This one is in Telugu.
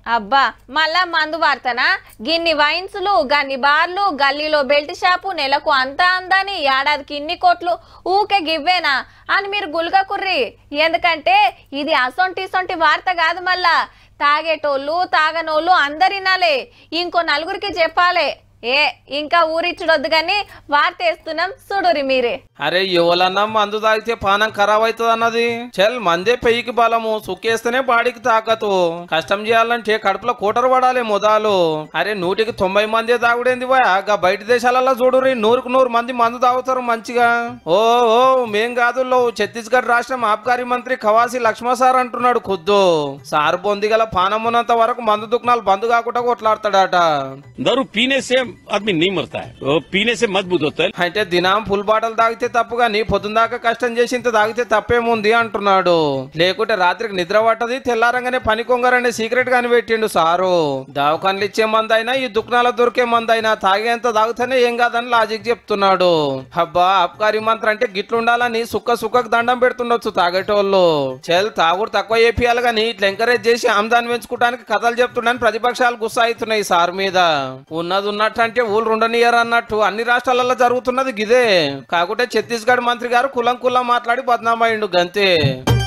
అబ్బా మళ్ళా మందు వార్తనా గిన్ని వైన్స్లు గన్ని బార్లు గల్లీలో బెల్ట్ షాపు నెలకు అంతా అందని ఏడాదికి ఇన్ని కోట్లు ఊకే గివ్వేనా అని మీరు గుల్గకుర్రి ఎందుకంటే ఇది అసొంటి ఇసొంటి వార్త కాదు మళ్ళా తాగేటోళ్ళు తాగనోళ్ళు అందరినాలే ఇంకో నలుగురికి చెప్పాలే ఏ ఇంకా ఊరిచ్చుడొద్దు గాని వార్త వేస్తున్నాం చూడురి మీరే అరే ఎవలన్నా మందు తాగితే పానం ఖరాబ్ అవుతుంది అన్నది చల్ మందే పెయ్యికి బలము సుక్కేస్తేనే బాడీకి తాకతు కష్టం చేయాలంటే కడుపులో కూటరు పడాలి మొదలు అరే నూటికి తొంభై మంది తాగుడేంది గా బయట దేశాలలో చూడురి నూరుకు నూరు మంది మందు తాగుతారు మంచిగా ఓ ఓ మేం కాదు లో ఛత్తీస్గఢ్ రాష్ట్రం ఆబ్కారీ మంత్రి ఖవాసి లక్ష్మణ సార్ అంటున్నాడు ఖుద్దు సార్ బొందిగల పానం ఉన్నంత వరకు మందు దుకాణాలు బంద్ కాకుండా కొట్లాడతాడట दारू पीने से आदमी नहीं मरता है वो पीने से मजबूत होता है అయితే దినం ఫుల్ బాటలు తాగితే తప్పు కానీ పొద్దున దాకా కష్టం చేసి ఇంత తాగితే తప్పేముంది అంటున్నాడు లేకుంటే రాత్రికి నిద్ర పట్టది తెల్లారంగానే పని కొంగరనే సీక్రెట్ గాని పెట్టిండు సారు దవాఖాన్లు ఇచ్చే మందైనా ఈ దుకాణాలు దొరికే మందైనా తాగేంత తాగితేనే ఏం కాదని లాజిక్ చెప్తున్నాడు అబ్బా అబ్కారీ మంత్రి అంటే గిట్లుండాలని సుక్క సుక్కకు దండం పెడుతుండొచ్చు తాగేటోళ్ళు చెల్ తాగుడు తక్కువ చేపియాలి కానీ ఇట్లా ఎంకరేజ్ చేసి ఆమ్దాన్ని పెంచుకోవడానికి కథలు చెప్తుండని ప్రతిపక్షాలు గుస్సా అవుతున్నాయి సార్ మీద ఉన్నది ఉన్నట్టు అంటే ఊళ్ళు ఉండనియర్ అన్నట్టు అన్ని రాష్ట్రాలలో జరుగుతున్నది గిదే కాకుంటే ఛత్తీస్గఢ్ మంత్రి గారు కులం కులం మాట్లాడి బద్నామైండు గంతే